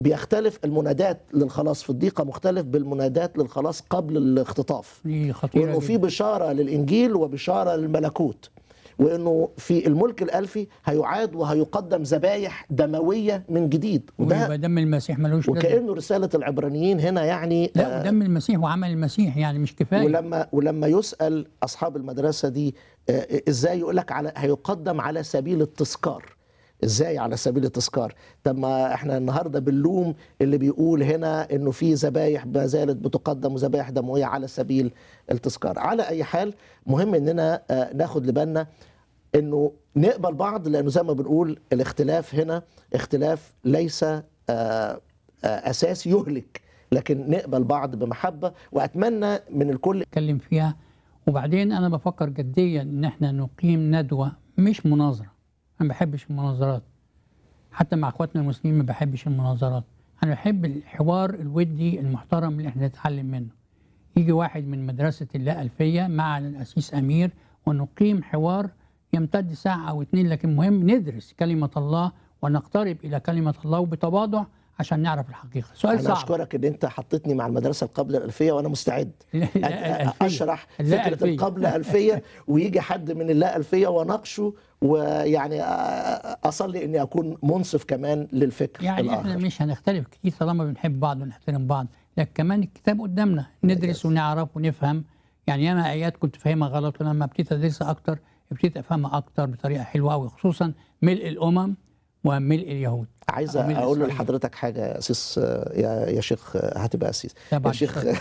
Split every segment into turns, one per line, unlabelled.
بيختلف المنادات للخلاص في الضيقه مختلف بالمنادات للخلاص قبل الاختطاف
دي خطيره
وانه في
جدا.
بشاره للانجيل وبشاره للملكوت وانه في الملك الالفي هيعاد وهيقدم ذبايح دمويه من جديد
ويبقى
وده
دم المسيح ملوش لازمه
وكانه رساله العبرانيين هنا يعني
لا ودم المسيح وعمل المسيح يعني مش كفايه
ولما ولما يسال اصحاب المدرسه دي آه، ازاي يقول لك على هيقدم على سبيل التذكار ازاي على سبيل التذكار طب ما احنا النهارده بنلوم اللي بيقول هنا انه في ذبايح ما زالت بتقدم وذبايح دمويه على سبيل التذكار على اي حال مهم اننا آه، ناخد لبالنا انه نقبل بعض لانه زي ما بنقول الاختلاف هنا اختلاف ليس آه، آه، اساس يهلك لكن نقبل بعض بمحبه واتمنى من الكل
اتكلم فيها وبعدين انا بفكر جديا ان احنا نقيم ندوه مش مناظره انا ما بحبش المناظرات حتى مع اخواتنا المسلمين ما بحبش المناظرات انا بحب الحوار الودي المحترم اللي احنا نتعلم منه يجي واحد من مدرسه اللا الفيه مع الاسيس امير ونقيم حوار يمتد ساعه او اتنين لكن مهم ندرس كلمه الله ونقترب الى كلمه الله وبتواضع عشان نعرف الحقيقه سؤال
انا
صعب
اشكرك ان انت حطيتني مع المدرسه القبل الالفيه وانا مستعد
لا،
أ-
لا،
أ-
ألفية.
اشرح
لا،
فكره
ألفية.
القبل الفيه ويجي حد من اللا الفيه واناقشه ويعني أ- اصلي اني اكون منصف كمان للفكر
يعني
الاخر
احنا مش هنختلف كتير طالما بنحب بعض ونحترم بعض لكن كمان الكتاب قدامنا ندرس ونعرف ونفهم يعني ياما ايات كنت فاهمها غلط ولما ابتديت ادرسها اكتر ابتديت افهمها اكتر بطريقه حلوه قوي خصوصا ملء الامم وملء اليهود
عايز
أو ملء
اقول
إسرائيل.
لحضرتك حاجه يا اسيس يا يا شيخ هتبقى اسيس
لا،
يا
بعد
شيخ
الشر.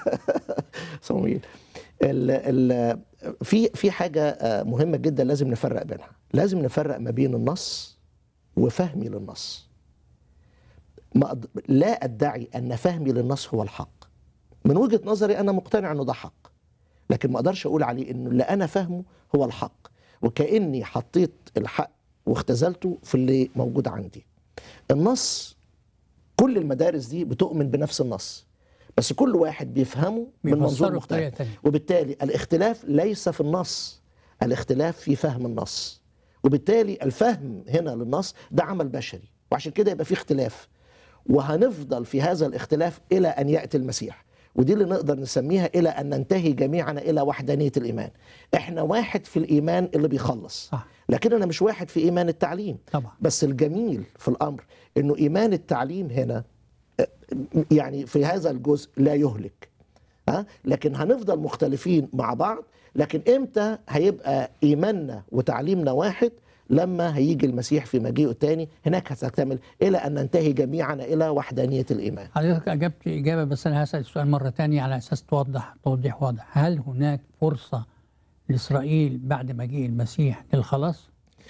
صمويل ال ال في في حاجه مهمه جدا لازم نفرق بينها لازم نفرق ما بين النص وفهمي للنص ما أد- لا ادعي ان فهمي للنص هو الحق من وجهه نظري انا مقتنع انه ده حق لكن ما اقدرش اقول عليه انه اللي انا فاهمه هو الحق وكاني حطيت الحق واختزلته في اللي موجود عندي النص كل المدارس دي بتؤمن بنفس النص بس كل واحد بيفهمه من منظور
بيفسره بطريقه
مختلف
ثانيه
وبالتالي الاختلاف ليس في النص الاختلاف في فهم النص وبالتالي الفهم هنا للنص ده عمل بشري وعشان كده يبقى في اختلاف وهنفضل في هذا الاختلاف الى ان ياتي المسيح ودي اللي نقدر نسميها الى ان ننتهي جميعا الى وحدانيه الايمان احنا واحد في الايمان اللي بيخلص
صح
لكن انا مش واحد في ايمان التعليم
طبعا
بس الجميل في الامر انه ايمان التعليم هنا آه، يعني في هذا الجزء لا يهلك ها لكن هنفضل مختلفين مع بعض لكن امتى هيبقى ايماننا وتعليمنا واحد لما هيجي المسيح في مجيئه الثاني هناك هتكتمل الى ان ننتهي جميعا الى وحدانيه الايمان
حضرتك اجبت اجابه بس انا هسال السؤال مره ثانيه على اساس توضح توضيح واضح هل هناك فرصه لاسرائيل بعد مجيء المسيح للخلاص؟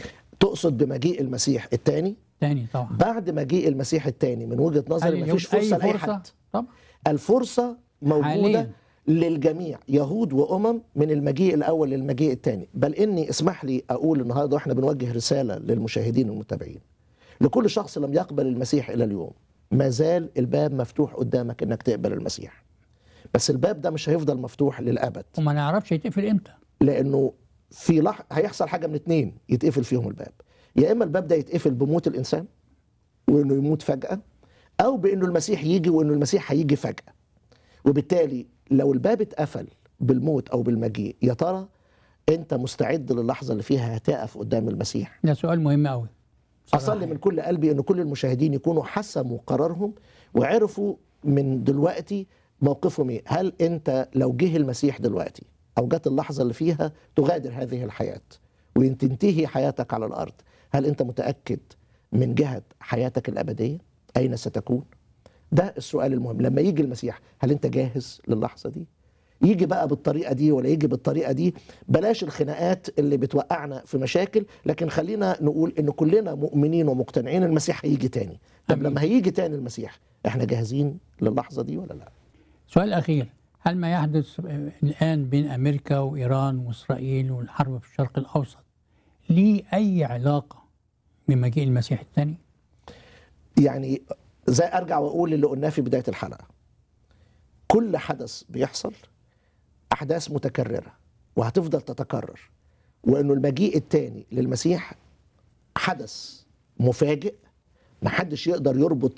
تقصد بمجيء المسيح الثاني
تاني طبعا
بعد مجيء المسيح الثاني من وجهه
هل
نظري
اليهود
مفيش فرصه
أي
لاي
فرصة؟
حد
طبعا
الفرصة موجودة
حالياً.
للجميع يهود وأمم من المجيء الأول للمجيء الثاني بل إني اسمح لي أقول النهاردة وإحنا بنوجه رسالة للمشاهدين المتابعين لكل شخص لم يقبل المسيح إلى اليوم ما زال الباب مفتوح قدامك إنك تقبل المسيح بس الباب ده مش هيفضل مفتوح للأبد
وما نعرفش يتقفل امتى
لأنه في لح... هيحصل حاجة من اتنين يتقفل فيهم الباب يا إما الباب ده يتقفل بموت الإنسان وإنه يموت فجأة أو بإنه المسيح يجي وإنه المسيح هيجي فجأة وبالتالي لو الباب اتقفل بالموت او بالمجيء يا ترى انت مستعد للحظه اللي فيها هتقف قدام المسيح
ده سؤال مهم قوي
اصلي من كل قلبي ان كل المشاهدين يكونوا حسموا قرارهم وعرفوا من دلوقتي موقفهم ايه هل انت لو جه المسيح دلوقتي او جت اللحظه اللي فيها تغادر هذه الحياه وتنتهي حياتك على الارض هل انت متاكد من جهه حياتك الابديه اين ستكون ده السؤال المهم لما يجي المسيح هل انت جاهز للحظه دي يجي بقى بالطريقه دي ولا يجي بالطريقه دي بلاش الخناقات اللي بتوقعنا في مشاكل لكن خلينا نقول ان كلنا مؤمنين ومقتنعين المسيح هيجي تاني طب
أمين.
لما هيجي تاني المسيح احنا جاهزين للحظه دي ولا لا
سؤال اخير هل ما يحدث الان بين امريكا وايران واسرائيل والحرب في الشرق الاوسط ليه اي علاقه بمجيء المسيح الثاني؟
يعني زي ارجع واقول اللي قلناه في بدايه الحلقه كل حدث بيحصل احداث متكرره وهتفضل تتكرر وانه المجيء الثاني للمسيح حدث مفاجئ محدش يقدر يربط